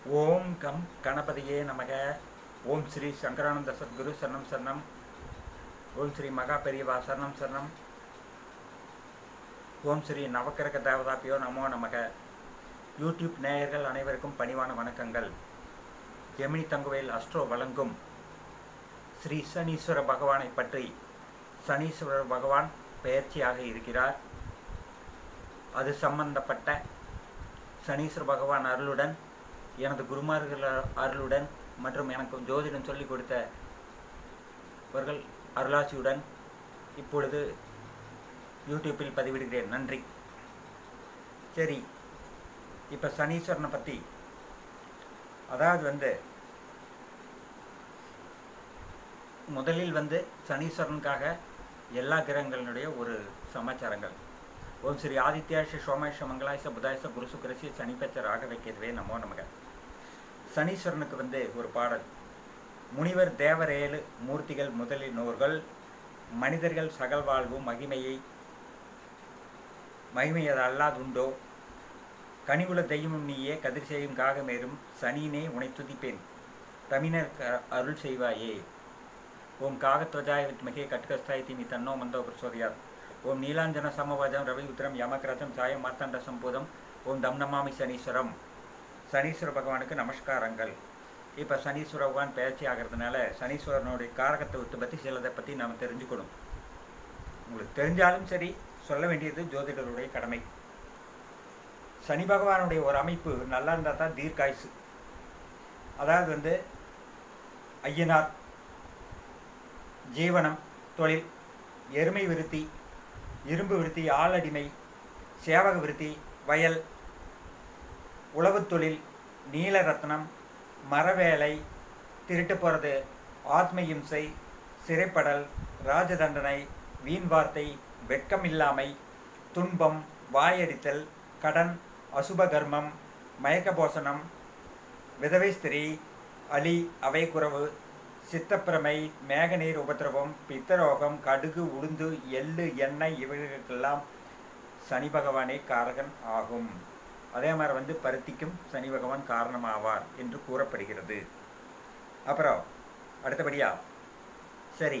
ஓம் come கணபதியே நமக ஓம் ஸ்ரீ சங்கரானந்த சத்குரு சரணம் சரணம் ஓம் ஸ்ரீ மகா பெரியவா சரணம் சரணம் ஓம் ஸ்ரீ நவக்கிரக தேவதாப்பியோ நமோ நமக யூடியூப் நேயர்கள் அனைவருக்கும் பணிவான வணக்கங்கள் ஜெமினி தங்குவேல் அஸ்ட்ரோ வழங்கும் ஸ்ரீ சனீஸ்வர பகவானை பற்றி சனீஸ்வரர் பகவான் பெயர்ச்சியாக இருக்கிறார் அது சம்பந்தப்பட்ட சனீஸ்வர பகவான் அருளுடன் எனது குருமார்கள் அருளுடன் மற்றும் எனக்கு ஜோதிடம் சொல்லிக் கொடுத்தவர்கள் அருளாட்சியுடன் இப்பொழுது யூடியூப்பில் பதிவிடுகிறேன் நன்றி சரி இப்போ சனீஸ்வரனை பற்றி அதாவது வந்து முதலில் வந்து சனீஸ்வரனுக்காக எல்லா கிரகங்களினுடைய ஒரு சமாச்சாரங்கள் ஓம் ஸ்ரீ ஆதித்யாஷ சோமேஷ மங்களாயச புதாயச குரு சுக்கரசி சனிப்பச்ச ராகவை கேதுவே நமோ நமக சனீஸ்வரனுக்கு வந்து ஒரு பாடல் முனிவர் தேவரேழு மூர்த்திகள் முதலினோர்கள் மனிதர்கள் சகல் வாழ்வு மகிமையை மகிமையது அல்லாதுண்டோ கனிவுல தெய்வமும் நீயே கதிர் செய்யும் காகமேறும் சனினே உனை துதிப்பேன் தமிழர் அருள் செய்வாயே ஓம் காகத்வஜாய வித்மகே கட்கஸ்தாய் திமி தன்னோ மந்தோ பிரசோதியார் ஓம் நீலாஞ்சன சமவாஜம் ரவி உத்திரம் யமகிரதம் சாயம் மார்த்தாண்ட சம்போதம் ஓம் தம் நமாமி சனீஸ்வரம் சனீஸ்வர பகவானுக்கு நமஸ்காரங்கள் இப்போ சனீஸ்வர பகவான் பயிற்சி ஆகிறதுனால சனீஸ்வரனுடைய காரகத்துவத்தை பற்றி சிலதை பற்றி நாம் தெரிஞ்சுக்கணும் உங்களுக்கு தெரிஞ்சாலும் சரி சொல்ல வேண்டியது ஜோதிடருடைய கடமை சனி பகவானுடைய ஒரு அமைப்பு நல்லா இருந்தால் தான் தீர்க்காயுசு அதாவது வந்து ஐயனார் ஜீவனம் தொழில் எருமை விருத்தி இரும்பு விருத்தி ஆளடிமை சேவக விருத்தி வயல் உழவுத் தொழில் நீலரத்னம் மரவேலை திருட்டு போகிறது ஆத்ம இம்சை சிறைப்படல் ராஜதண்டனை வீண் வார்த்தை வெட்கமில்லாமை துன்பம் வாயடித்தல் கடன் அசுபகர்மம் மயக்கபோசனம் விதவை ஸ்திரீ அலி அவை குறவு சித்தப்பிரமை மேகநீர் உபத்திரவம் பித்தரோகம் கடுகு உளுந்து எள்ளு எண்ணெய் இவைகளுக்கெல்லாம் சனி பகவானே காரகன் ஆகும் அதே மாதிரி வந்து பருத்திக்கும் சனி பகவான் காரணமாவார் என்று கூறப்படுகிறது அப்புறம் அடுத்தபடியா சரி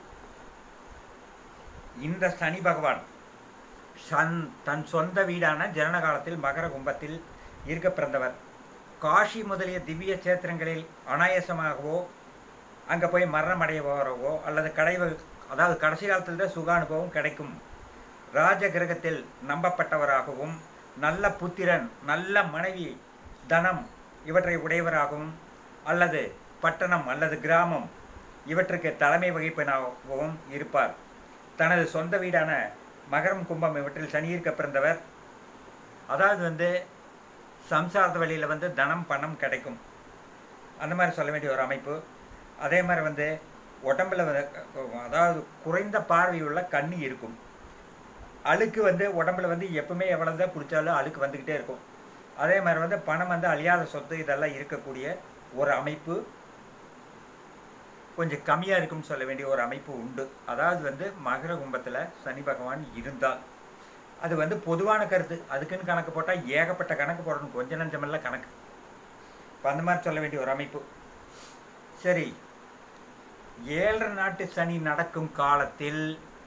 இந்த சனி பகவான் சன் தன் சொந்த வீடான ஜனன காலத்தில் மகர கும்பத்தில் இருக்க பிறந்தவர் காஷி முதலிய திவ்ய சேத்திரங்களில் அனாயசமாகவோ அங்கே போய் மரணம் அடையவோ அல்லது கடைவ அதாவது கடைசி காலத்தில் தான் சுக அனுபவம் கிடைக்கும் ராஜ கிரகத்தில் நம்பப்பட்டவராகவும் நல்ல புத்திரன் நல்ல மனைவி தனம் இவற்றை உடையவராகவும் அல்லது பட்டணம் அல்லது கிராமம் இவற்றுக்கு தலைமை வகிப்பனாகவும் இருப்பார் தனது சொந்த வீடான மகரம் கும்பம் இவற்றில் சனியிருக்க பிறந்தவர் அதாவது வந்து சம்சாரத்து வழியில் வந்து தனம் பணம் கிடைக்கும் அந்த மாதிரி சொல்ல வேண்டிய ஒரு அமைப்பு அதே மாதிரி வந்து உடம்பில் வந்து அதாவது குறைந்த பார்வையுள்ள கண்ணி இருக்கும் அழுக்கு வந்து உடம்புல வந்து எப்பவுமே எவ்வளோதான் பிடிச்சாலும் அழுக்கு வந்துக்கிட்டே இருக்கும் அதே மாதிரி வந்து பணம் வந்து அழியாத சொத்து இதெல்லாம் இருக்கக்கூடிய ஒரு அமைப்பு கொஞ்சம் கம்மியாக இருக்கும்னு சொல்ல வேண்டிய ஒரு அமைப்பு உண்டு அதாவது வந்து மகர கும்பத்தில் சனி பகவான் இருந்தால் அது வந்து பொதுவான கருத்து அதுக்குன்னு கணக்கு போட்டால் ஏகப்பட்ட கணக்கு போடணும் கொஞ்ச நஞ்சமெல்லாம் கணக்கு இப்போ அந்த மாதிரி சொல்ல வேண்டிய ஒரு அமைப்பு சரி ஏழரை நாட்டு சனி நடக்கும் காலத்தில்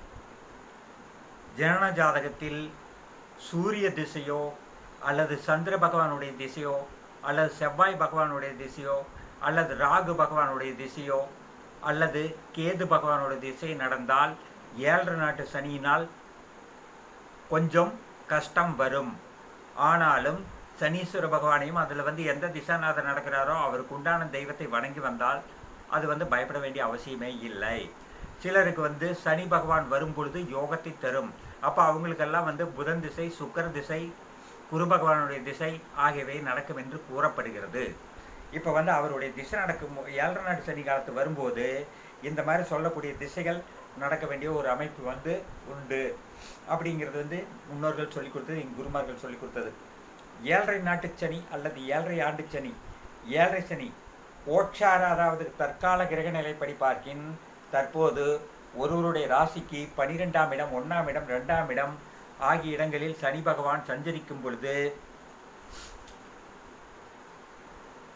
ஜனன ஜாதகத்தில் சூரிய திசையோ அல்லது சந்திர பகவானுடைய திசையோ அல்லது செவ்வாய் பகவானுடைய திசையோ அல்லது ராகு பகவானுடைய திசையோ அல்லது கேது பகவானுடைய திசை நடந்தால் ஏழரை நாட்டு சனியினால் கொஞ்சம் கஷ்டம் வரும் ஆனாலும் சனீஸ்வர பகவானையும் அதில் வந்து எந்த திசாநாதர் நடக்கிறாரோ அவருக்கு உண்டான தெய்வத்தை வணங்கி வந்தால் அது வந்து பயப்பட வேண்டிய அவசியமே இல்லை சிலருக்கு வந்து சனி பகவான் வரும் பொழுது யோகத்தை தரும் அப்போ அவங்களுக்கெல்லாம் வந்து புதன் திசை சுக்கர திசை குரு பகவானுடைய திசை ஆகியவை நடக்கும் என்று கூறப்படுகிறது இப்போ வந்து அவருடைய திசை நடக்கும் ஏழரை நாட்டு சனி காலத்து வரும்போது இந்த மாதிரி சொல்லக்கூடிய திசைகள் நடக்க வேண்டிய ஒரு அமைப்பு வந்து உண்டு அப்படிங்கிறது வந்து முன்னோர்கள் சொல்லிக் கொடுத்தது எங்கள் குருமார்கள் சொல்லிக் கொடுத்தது ஏழரை நாட்டு சனி அல்லது ஏழரை ஆண்டு சனி ஏழரை சனி ஓட்சார அதாவது தற்கால கிரக நிலைப்படி பார்க்கின் தற்போது ஒருவருடைய ராசிக்கு பனிரெண்டாம் இடம் ஒன்றாம் இடம் ரெண்டாம் இடம் ஆகிய இடங்களில் சனி பகவான் சஞ்சரிக்கும் பொழுது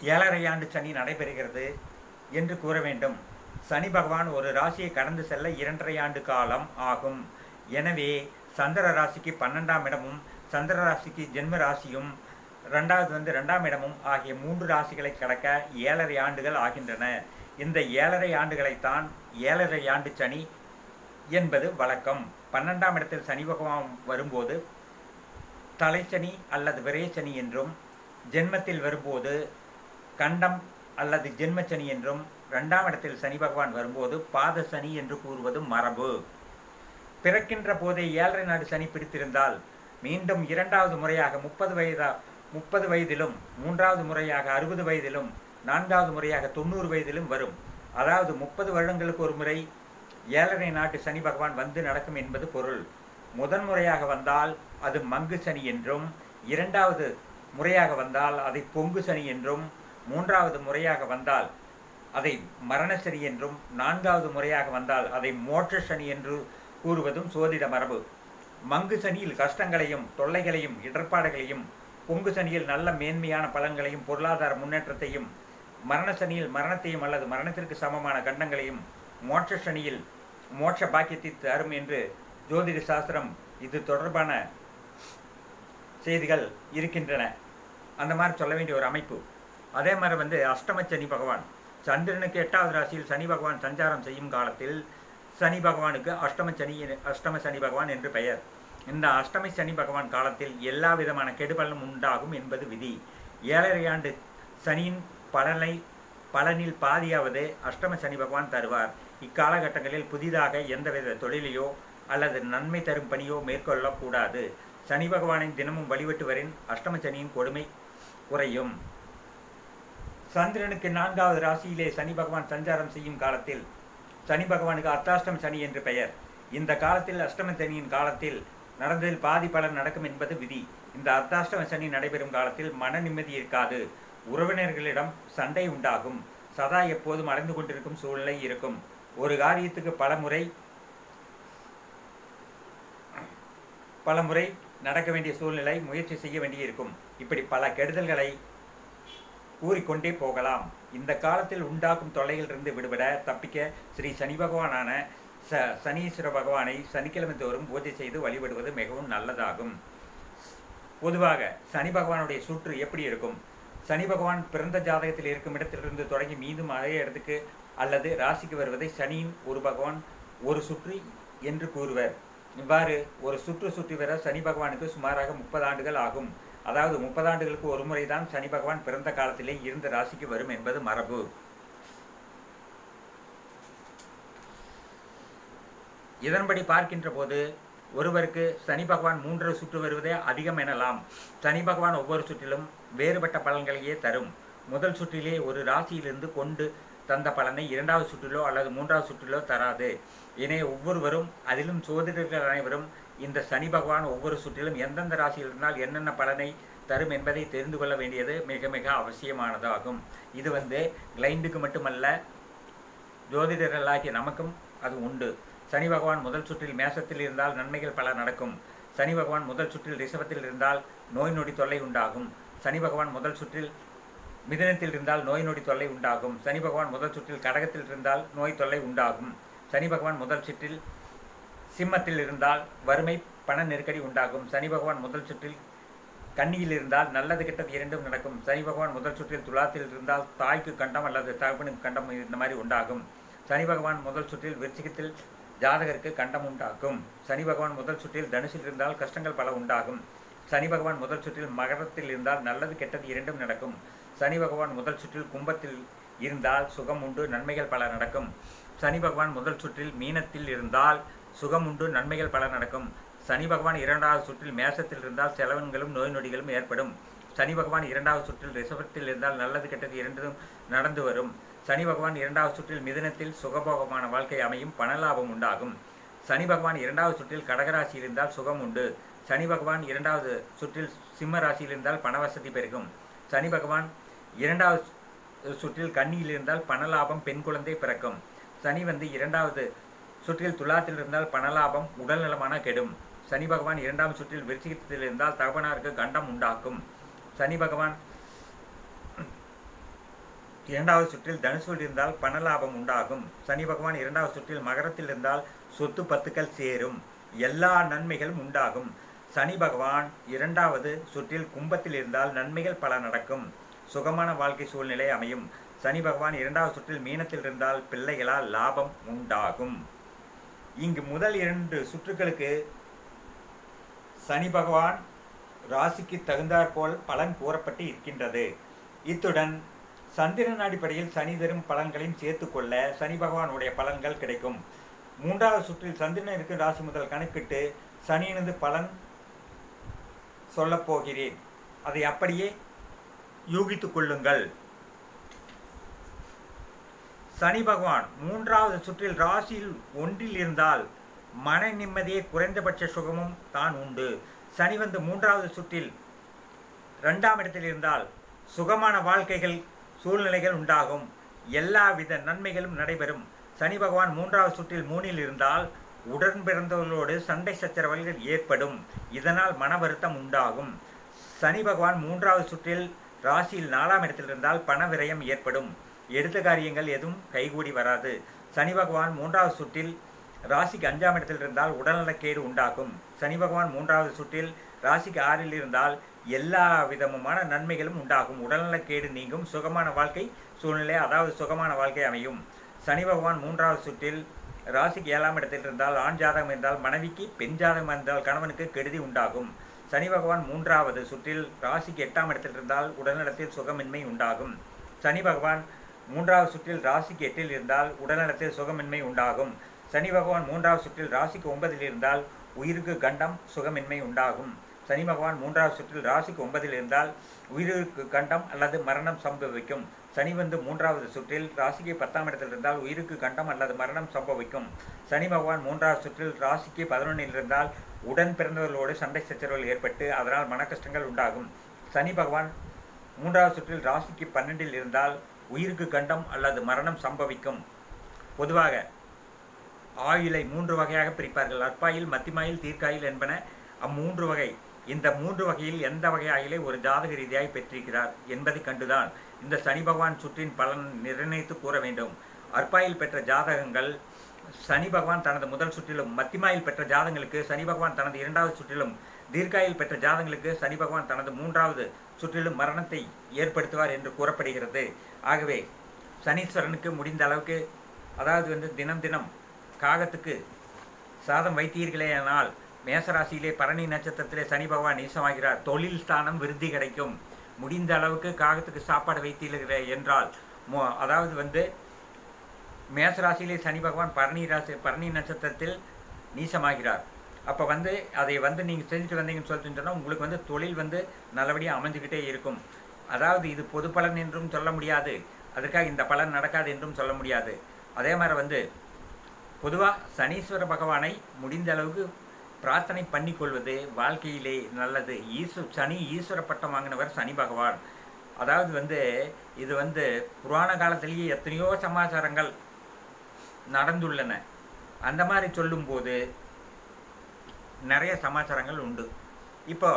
ஏழரை ஆண்டு சனி நடைபெறுகிறது என்று கூற வேண்டும் சனி பகவான் ஒரு ராசியை கடந்து செல்ல இரண்டரை ஆண்டு காலம் ஆகும் எனவே சந்திர ராசிக்கு பன்னெண்டாம் இடமும் சந்திர ராசிக்கு ஜென்ம ராசியும் ரெண்டாவது வந்து ரெண்டாம் இடமும் ஆகிய மூன்று ராசிகளை கடக்க ஏழரை ஆண்டுகள் ஆகின்றன இந்த ஏழரை ஆண்டுகளைத்தான் ஏழரை ஆண்டு சனி என்பது வழக்கம் பன்னெண்டாம் இடத்தில் சனி பகவான் வரும்போது தலைச்சனி அல்லது விரயச்சனி என்றும் ஜென்மத்தில் வரும்போது கண்டம் அல்லது ஜென்மச்சனி என்றும் ரெண்டாம் இடத்தில் சனி பகவான் வரும்போது பாத சனி என்று கூறுவது மரபு பிறக்கின்ற போதே ஏழரை நாடு சனி பிடித்திருந்தால் மீண்டும் இரண்டாவது முறையாக முப்பது வயதா முப்பது வயதிலும் மூன்றாவது முறையாக அறுபது வயதிலும் நான்காவது முறையாக தொண்ணூறு வயதிலும் வரும் அதாவது முப்பது வருடங்களுக்கு ஒரு முறை ஏழரை நாட்டு சனி பகவான் வந்து நடக்கும் என்பது பொருள் முதன் முறையாக வந்தால் அது மங்கு சனி என்றும் இரண்டாவது முறையாக வந்தால் அதை பொங்கு சனி என்றும் மூன்றாவது முறையாக வந்தால் அதை மரண சனி என்றும் நான்காவது முறையாக வந்தால் அதை மோட்ச சனி என்று கூறுவதும் சோதிட மரபு மங்கு சனியில் கஷ்டங்களையும் தொல்லைகளையும் இடர்பாடுகளையும் பொங்கு சனியில் நல்ல மேன்மையான பலன்களையும் பொருளாதார முன்னேற்றத்தையும் மரண சனியில் மரணத்தையும் அல்லது மரணத்திற்கு சமமான கண்டங்களையும் மோட்ச சனியில் மோட்ச பாக்கியத்தை தரும் என்று ஜோதிட சாஸ்திரம் இது தொடர்பான செய்திகள் இருக்கின்றன அந்த மாதிரி சொல்ல வேண்டிய ஒரு அமைப்பு அதே மாதிரி வந்து அஷ்டம சனி பகவான் சந்திரனுக்கு எட்டாவது ராசியில் சனி பகவான் சஞ்சாரம் செய்யும் காலத்தில் சனி பகவானுக்கு அஷ்டம சனி அஷ்டம சனி பகவான் என்று பெயர் இந்த அஷ்டமி சனி பகவான் காலத்தில் எல்லா விதமான கெடுபலனும் உண்டாகும் என்பது விதி ஏழரை ஆண்டு சனியின் பலனை பலனில் பாதியாவது அஷ்டம சனி பகவான் தருவார் இக்காலகட்டங்களில் புதிதாக எந்தவித தொழிலையோ அல்லது நன்மை தரும் பணியோ மேற்கொள்ளக்கூடாது சனி பகவானை தினமும் வழிபட்டு வரின் அஷ்டம சனியின் கொடுமை குறையும் சந்திரனுக்கு நான்காவது ராசியிலே சனி பகவான் சஞ்சாரம் செய்யும் காலத்தில் சனி பகவானுக்கு அர்த்தாஷ்டம சனி என்று பெயர் இந்த காலத்தில் அஷ்டம சனியின் காலத்தில் நடந்ததில் பாதி பலன் நடக்கும் என்பது விதி இந்த அர்த்தாஷ்டம சனி நடைபெறும் காலத்தில் மன நிம்மதி இருக்காது உறவினர்களிடம் சண்டை உண்டாகும் சதா எப்போதும் அடைந்து கொண்டிருக்கும் சூழ்நிலை இருக்கும் ஒரு காரியத்துக்கு பல முறை பல முறை நடக்க வேண்டிய சூழ்நிலை முயற்சி செய்ய வேண்டியிருக்கும் இப்படி பல கெடுதல்களை கூறிக்கொண்டே போகலாம் இந்த காலத்தில் உண்டாக்கும் தொல்லைகளிலிருந்து விடுபட தப்பிக்க ஸ்ரீ சனி பகவானான ச சனீஸ்வர பகவானை சனிக்கிழமை தோறும் பூஜை செய்து வழிபடுவது மிகவும் நல்லதாகும் பொதுவாக சனி பகவானுடைய சுற்று எப்படி இருக்கும் சனி பகவான் பிறந்த ஜாதகத்தில் இருக்கும் இடத்திலிருந்து தொடங்கி மீண்டும் அதே இடத்துக்கு அல்லது ராசிக்கு வருவதை சனியின் ஒரு பகவான் ஒரு சுற்று என்று கூறுவர் இவ்வாறு ஒரு சுற்று சுற்றி வர சனி பகவானுக்கு சுமாராக முப்பது ஆண்டுகள் ஆகும் அதாவது முப்பது ஆண்டுகளுக்கு ஒரு முறைதான் சனி பகவான் பிறந்த காலத்திலே இருந்த ராசிக்கு வரும் என்பது மரபு இதன்படி பார்க்கின்ற போது ஒருவருக்கு சனி பகவான் மூன்று சுற்று வருவதே அதிகம் எனலாம் சனி பகவான் ஒவ்வொரு சுற்றிலும் வேறுபட்ட பலன்களையே தரும் முதல் சுற்றிலே ஒரு ராசியிலிருந்து கொண்டு தந்த பலனை இரண்டாவது சுற்றிலோ அல்லது மூன்றாவது சுற்றிலோ தராது எனவே ஒவ்வொருவரும் அதிலும் சோதிடர்கள் அனைவரும் இந்த சனி பகவான் ஒவ்வொரு சுற்றிலும் எந்தெந்த ராசியில் இருந்தால் என்னென்ன பலனை தரும் என்பதை தெரிந்து கொள்ள வேண்டியது மிக மிக அவசியமானதாகும் இது வந்து கிளைண்டுக்கு மட்டுமல்ல ஜோதிடர்களாகிய நமக்கும் அது உண்டு சனி பகவான் முதல் சுற்றில் மேசத்தில் இருந்தால் நன்மைகள் பல நடக்கும் சனி பகவான் முதல் சுற்றில் ரிஷபத்தில் இருந்தால் நோய் நொடி தொல்லை உண்டாகும் சனி பகவான் முதல் சுற்றில் மிதனத்தில் இருந்தால் நோய் நொடி தொல்லை உண்டாகும் சனி பகவான் முதல் சுற்றில் கடகத்தில் இருந்தால் நோய் தொல்லை உண்டாகும் சனி பகவான் முதல் சுற்றில் சிம்மத்தில் இருந்தால் வறுமை பண நெருக்கடி உண்டாகும் சனி பகவான் முதல் சுற்றில் கன்னியில் இருந்தால் நல்லது கெட்டது இரண்டும் நடக்கும் சனி பகவான் முதல் சுற்றில் துலாத்தில் இருந்தால் தாய்க்கு கண்டம் அல்லது தகப்பனுக்கு கண்டம் இந்த மாதிரி உண்டாகும் சனி பகவான் முதல் சுற்றில் விருச்சிகத்தில் ஜாதகருக்கு கண்டம் உண்டாக்கும் சனி பகவான் முதல் சுற்றில் தனுசில் இருந்தால் கஷ்டங்கள் பல உண்டாகும் சனி பகவான் முதல் சுற்றில் மகரத்தில் இருந்தால் நல்லது கெட்டது இரண்டும் நடக்கும் சனி பகவான் முதல் சுற்றில் கும்பத்தில் இருந்தால் சுகம் உண்டு நன்மைகள் பல நடக்கும் சனி பகவான் முதல் சுற்றில் மீனத்தில் இருந்தால் சுகம் உண்டு நன்மைகள் பல நடக்கும் சனி பகவான் இரண்டாவது சுற்றில் மேசத்தில் இருந்தால் செலவன்களும் நோய் நொடிகளும் ஏற்படும் சனி பகவான் இரண்டாவது சுற்றில் ரிஷபத்தில் இருந்தால் நல்லது கெட்டது இரண்டும் நடந்து வரும் சனி பகவான் இரண்டாவது சுற்றில் மிதனத்தில் சுகபோகமான வாழ்க்கை அமையும் பணலாபம் உண்டாகும் சனி பகவான் இரண்டாவது சுற்றில் கடகராசியில் இருந்தால் சுகம் உண்டு சனி பகவான் இரண்டாவது சுற்றில் சிம்ம ராசியில் இருந்தால் பணவசதி பெருகும் சனி பகவான் இரண்டாவது சுற்றில் கன்னியில் இருந்தால் பணலாபம் பெண் குழந்தை பிறக்கும் சனி வந்து இரண்டாவது சுற்றில் துலாத்தில் இருந்தால் பணலாபம் உடல் நலமான கெடும் சனி பகவான் இரண்டாம் சுற்றில் விருச்சிகத்தில் இருந்தால் தகவனாருக்கு கண்டம் உண்டாக்கும் சனி பகவான் இரண்டாவது சுற்றில் தனுசுவில் இருந்தால் பண லாபம் உண்டாகும் சனி பகவான் இரண்டாவது சுற்றில் மகரத்தில் இருந்தால் சொத்து பத்துக்கள் சேரும் எல்லா நன்மைகளும் உண்டாகும் சனி பகவான் இரண்டாவது சுற்றில் கும்பத்தில் இருந்தால் நன்மைகள் பல நடக்கும் சுகமான வாழ்க்கை சூழ்நிலை அமையும் சனி பகவான் இரண்டாவது சுற்றில் மீனத்தில் இருந்தால் பிள்ளைகளால் லாபம் உண்டாகும் இங்கு முதல் இரண்டு சுற்றுகளுக்கு சனி பகவான் ராசிக்கு தகுந்தாற்போல் பலன் கூறப்பட்டு இருக்கின்றது இத்துடன் சந்திரன் அடிப்படையில் சனி தரும் பலன்களையும் சேர்த்துக்கொள்ள சனி பகவானுடைய பலன்கள் கிடைக்கும் மூன்றாவது சுற்றில் சந்திரன் இருக்கும் ராசி முதல் கணக்கிட்டு சனியினது பலன் சொல்லப் போகிறேன் அதை அப்படியே யூகித்துக் கொள்ளுங்கள் சனி பகவான் மூன்றாவது சுற்றில் ராசியில் ஒன்றில் இருந்தால் மன நிம்மதியே குறைந்தபட்ச சுகமும் தான் உண்டு சனி வந்து மூன்றாவது சுற்றில் இரண்டாம் இடத்தில் இருந்தால் சுகமான வாழ்க்கைகள் சூழ்நிலைகள் உண்டாகும் எல்லாவித நன்மைகளும் நடைபெறும் சனி பகவான் மூன்றாவது சுற்றில் மூணில் இருந்தால் உடன் பிறந்தவர்களோடு சண்டை சச்சரவுகள் ஏற்படும் இதனால் மன வருத்தம் உண்டாகும் சனி பகவான் மூன்றாவது சுற்றில் ராசியில் நாலாம் இடத்தில் இருந்தால் பண விரயம் ஏற்படும் எடுத்த காரியங்கள் எதுவும் கைகூடி வராது சனி பகவான் மூன்றாவது சுற்றில் ராசிக்கு அஞ்சாம் இடத்தில் இருந்தால் உடல்நலக்கேடு உண்டாகும் சனி பகவான் மூன்றாவது சுற்றில் ராசிக்கு ஆறில் இருந்தால் எல்லா விதமுமான நன்மைகளும் உண்டாகும் உடல்நலக்கேடு நீங்கும் சுகமான வாழ்க்கை சூழ்நிலை அதாவது சுகமான வாழ்க்கை அமையும் சனி பகவான் மூன்றாவது சுற்றில் ராசிக்கு ஏழாம் இடத்தில் இருந்தால் ஆண் ஜாதகம் இருந்தால் மனைவிக்கு பெண் ஜாதகம் இருந்தால் கணவனுக்கு கெடுதி உண்டாகும் சனி பகவான் மூன்றாவது சுற்றில் ராசிக்கு எட்டாம் இடத்தில் இருந்தால் உடல்நலத்தில் சுகமின்மை உண்டாகும் சனி பகவான் மூன்றாவது சுற்றில் ராசிக்கு எட்டில் இருந்தால் உடல்நலத்தில் சுகமின்மை உண்டாகும் சனி பகவான் மூன்றாவது சுற்றில் ராசிக்கு ஒன்பதில் இருந்தால் உயிருக்கு கண்டம் சுகமின்மை உண்டாகும் சனி பகவான் மூன்றாவது சுற்றில் ராசிக்கு ஒன்பதில் இருந்தால் உயிருக்கு கண்டம் அல்லது மரணம் சம்பவிக்கும் சனி வந்து மூன்றாவது சுற்றில் ராசிக்கு பத்தாம் இடத்தில் இருந்தால் உயிருக்கு கண்டம் அல்லது மரணம் சம்பவிக்கும் சனி பகவான் மூன்றாவது சுற்றில் ராசிக்கு பதினொன்றில் இருந்தால் உடன் பிறந்தவர்களோடு சண்டை சச்சரவுகள் ஏற்பட்டு அதனால் மன கஷ்டங்கள் உண்டாகும் சனி பகவான் மூன்றாவது சுற்றில் ராசிக்கு பன்னெண்டில் இருந்தால் உயிருக்கு கண்டம் அல்லது மரணம் சம்பவிக்கும் பொதுவாக ஆயுளை மூன்று வகையாக பிரிப்பார்கள் அற்பாயில் மத்திமாயில் தீர்க்காயில் என்பன அம்மூன்று வகை இந்த மூன்று வகையில் எந்த வகை ஆயிலை ஒரு ஜாதக ரீதியாய் பெற்றிருக்கிறார் என்பதை கண்டுதான் இந்த சனி பகவான் சுற்றின் பலன் நிர்ணயித்து கூற வேண்டும் அற்பாயில் பெற்ற ஜாதகங்கள் சனி பகவான் தனது முதல் சுற்றிலும் மத்திமாயில் பெற்ற ஜாதகங்களுக்கு சனி பகவான் தனது இரண்டாவது சுற்றிலும் தீர்க்காயில் பெற்ற ஜாதகங்களுக்கு சனி பகவான் தனது மூன்றாவது சுற்றிலும் மரணத்தை ஏற்படுத்துவார் என்று கூறப்படுகிறது ஆகவே சனீஸ்வரனுக்கு முடிந்த அளவுக்கு அதாவது வந்து தினம் தினம் காகத்துக்கு சாதம் வைத்தீர்களேயானால் மேசராசியிலே பரணி நட்சத்திரத்திலே சனி பகவான் நீசமாகிறார் தொழில் ஸ்தானம் விருத்தி கிடைக்கும் முடிந்த அளவுக்கு காகத்துக்கு சாப்பாடு வைத்தீர்களே என்றால் மோ- அதாவது வந்து மேசராசியிலே சனி பகவான் பரணி ராசி பரணி நட்சத்திரத்தில் நீசமாகிறார் அப்போ வந்து அதை வந்து நீங்கள் செஞ்சுட்டு வந்தீங்கன்னு சொல்லிட்டு சொன்னால் உங்களுக்கு வந்து தொழில் வந்து நல்லபடியாக அமைஞ்சுக்கிட்டே இருக்கும் அதாவது இது பொது பலன் என்றும் சொல்ல முடியாது அதற்காக இந்த பலன் நடக்காது என்றும் சொல்ல முடியாது அதே மாதிரி வந்து பொதுவாக சனீஸ்வர பகவானை முடிந்த அளவுக்கு பிரார்த்தனை பண்ணிக்கொள்வது வாழ்க்கையிலே நல்லது ஈஸ்வ சனி ஈஸ்வர பட்டம் வாங்கினவர் சனி பகவான் அதாவது வந்து இது வந்து புராண காலத்திலேயே எத்தனையோ சமாச்சாரங்கள் நடந்துள்ளன அந்த மாதிரி சொல்லும்போது நிறைய சமாச்சாரங்கள் உண்டு இப்போ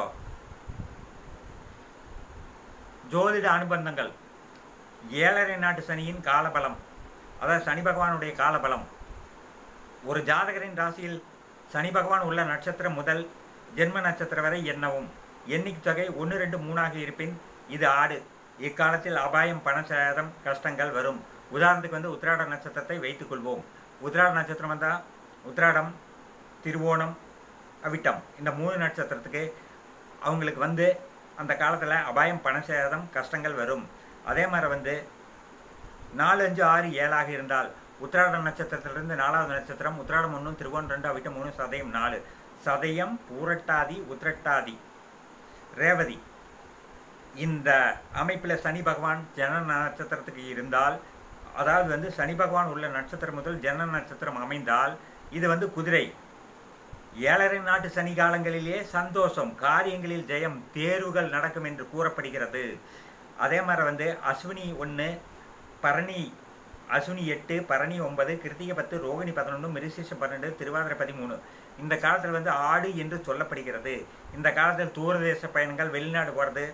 ஜோதிட அனுபந்தங்கள் ஏழரை நாட்டு சனியின் காலபலம் அதாவது சனி பகவானுடைய காலபலம் ஒரு ஜாதகரின் ராசியில் சனி பகவான் உள்ள நட்சத்திரம் முதல் ஜென்ம நட்சத்திரம் வரை எண்ணவும் எண்ணிக்கை தொகை ஒன்று ரெண்டு மூணாக இருப்பின் இது ஆடு இக்காலத்தில் அபாயம் பண சேதம் கஷ்டங்கள் வரும் உதாரணத்துக்கு வந்து உத்திராட நட்சத்திரத்தை வைத்துக்கொள்வோம் உத்திராட நட்சத்திரம் வந்தால் உத்திராடம் திருவோணம் அவிட்டம் இந்த மூணு நட்சத்திரத்துக்கு அவங்களுக்கு வந்து அந்த காலத்தில் அபாயம் பண சேதம் கஷ்டங்கள் வரும் அதே மாதிரி வந்து நாலு அஞ்சு ஆறு ஏழாக இருந்தால் உத்திராட நட்சத்திரத்திலிருந்து நாலாவது நட்சத்திரம் உத்திராடம் ஒன்றும் திருவோணம் ரெண்டு அவிட்டம் மூணு சதயம் நாலு சதயம் பூரட்டாதி உத்திரட்டாதி ரேவதி இந்த அமைப்பில் சனி பகவான் ஜன நட்சத்திரத்துக்கு இருந்தால் அதாவது வந்து சனி பகவான் உள்ள நட்சத்திரம் முதல் ஜன நட்சத்திரம் அமைந்தால் இது வந்து குதிரை ஏழரை நாட்டு சனி காலங்களிலே சந்தோஷம் காரியங்களில் ஜெயம் தேர்வுகள் நடக்கும் என்று கூறப்படுகிறது அதே மாதிரி வந்து அஸ்வினி ஒன்று பரணி அஸ்வினி எட்டு பரணி ஒன்பது கிருத்திகை பத்து ரோகிணி பதினொன்று மிருசேஷம் பன்னெண்டு திருவாதிரை பதிமூணு இந்த காலத்தில் வந்து ஆடு என்று சொல்லப்படுகிறது இந்த காலத்தில் தூரதேச பயணங்கள் வெளிநாடு போகிறது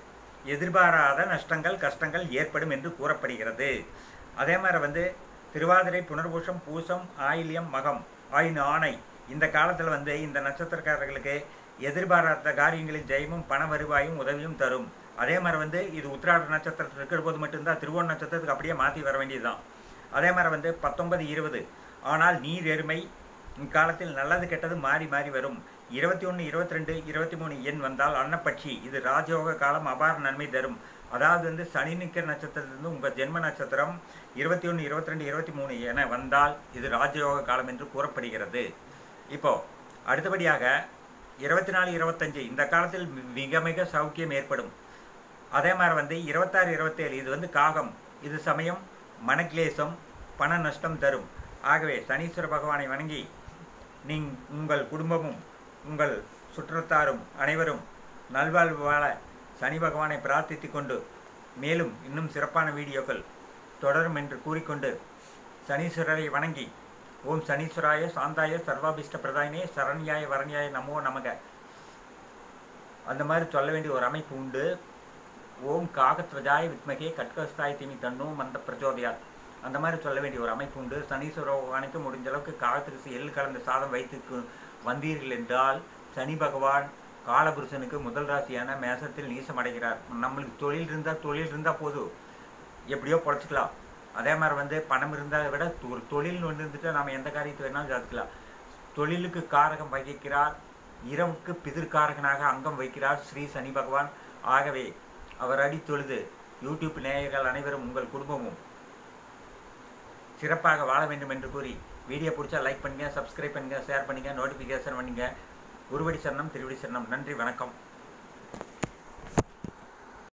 எதிர்பாராத நஷ்டங்கள் கஷ்டங்கள் ஏற்படும் என்று கூறப்படுகிறது அதே மாதிரி வந்து திருவாதிரை புனர்பூஷம் பூசம் ஆயில்யம் மகம் ஆயின் ஆணை இந்த காலத்தில் வந்து இந்த நட்சத்திரக்காரர்களுக்கு எதிர்பாராத காரியங்களின் ஜெயமும் பண வருவாயும் உதவியும் தரும் அதே மாதிரி வந்து இது உத்திராட நட்சத்திரத்தில் இருக்கிற போது மட்டும்தான் திருவோண நட்சத்திரத்துக்கு அப்படியே மாற்றி வர வேண்டியதுதான் அதே மாதிரி வந்து பத்தொன்பது இருபது ஆனால் நீர் எருமை இக்காலத்தில் நல்லது கெட்டது மாறி மாறி வரும் இருபத்தி ஒன்று இருபத்தி ரெண்டு இருபத்தி மூணு எண் வந்தால் அன்னப்பட்சி இது ராஜயோக காலம் அபார நன்மை தரும் அதாவது வந்து சனி நிற்கிற நட்சத்திரத்திலிருந்து உங்கள் ஜென்ம நட்சத்திரம் இருபத்தி ஒன்று இருபத்தி ரெண்டு இருபத்தி மூணு என வந்தால் இது ராஜயோக காலம் என்று கூறப்படுகிறது இப்போ அடுத்தபடியாக இருபத்தி நாலு இருபத்தஞ்சு இந்த காலத்தில் மிக மிக சௌக்கியம் ஏற்படும் அதே மாதிரி வந்து இருபத்தாறு இருபத்தேழு இது வந்து காகம் இது சமயம் மனக்லேசம் பண நஷ்டம் தரும் ஆகவே சனீஸ்வர பகவானை வணங்கி நீங் உங்கள் குடும்பமும் உங்கள் சுற்றத்தாரும் அனைவரும் நல்வாழ்வு வாழ சனி பகவானை பிரார்த்தித்து கொண்டு மேலும் இன்னும் சிறப்பான வீடியோக்கள் தொடரும் என்று கூறிக்கொண்டு சனீஸ்வரரை வணங்கி ஓம் சனீஸ்வராய சாந்தாய சர்வாபிஷ்ட பிரதாயினே சரண்யாய வரண்யாய நமோ நமக அந்த மாதிரி சொல்ல வேண்டிய ஒரு அமைப்பு உண்டு ஓம் காகத்வஜாய வித்மகே கட்கஸ்தாய் திமி தன்னோ மந்த பிரச்சோதயாத் அந்த மாதிரி சொல்ல வேண்டிய ஒரு அமைப்பு உண்டு சனீஸ்வர பகவானுக்கு முடிஞ்ச அளவுக்கு காகத்திற்கு எள் கலந்த சாதம் வைத்து வந்தீர்கள் என்றால் சனி பகவான் காலபுருஷனுக்கு முதல் ராசியான மேசத்தில் நீசம் அடைகிறார் நம்மளுக்கு தொழில் இருந்தால் தொழில் இருந்தால் போதும் எப்படியோ பொழைச்சிக்கலாம் அதே மாதிரி வந்து பணம் இருந்தால் விட ஒரு தொழில் ஒன்று இருந்துட்டு நம்ம எந்த காரியத்தை வேணாலும் சாதிக்கலாம் தொழிலுக்கு காரகம் வகிக்கிறார் இரவுக்கு பிதிர்காரகனாக அங்கம் வைக்கிறார் ஸ்ரீ சனி பகவான் ஆகவே அவர் அடி தொழுது யூடியூப் நேயர்கள் அனைவரும் உங்கள் குடும்பமும் சிறப்பாக வாழ வேண்டும் என்று கூறி வீடியோ பிடிச்சா லைக் பண்ணுங்க சப்ஸ்கிரைப் பண்ணுங்க ஷேர் பண்ணுங்க நோட்டிஃபிகேஷன் பண்ணுங்க குருவடி சரணம் திருவடி சரணம் நன்றி வணக்கம்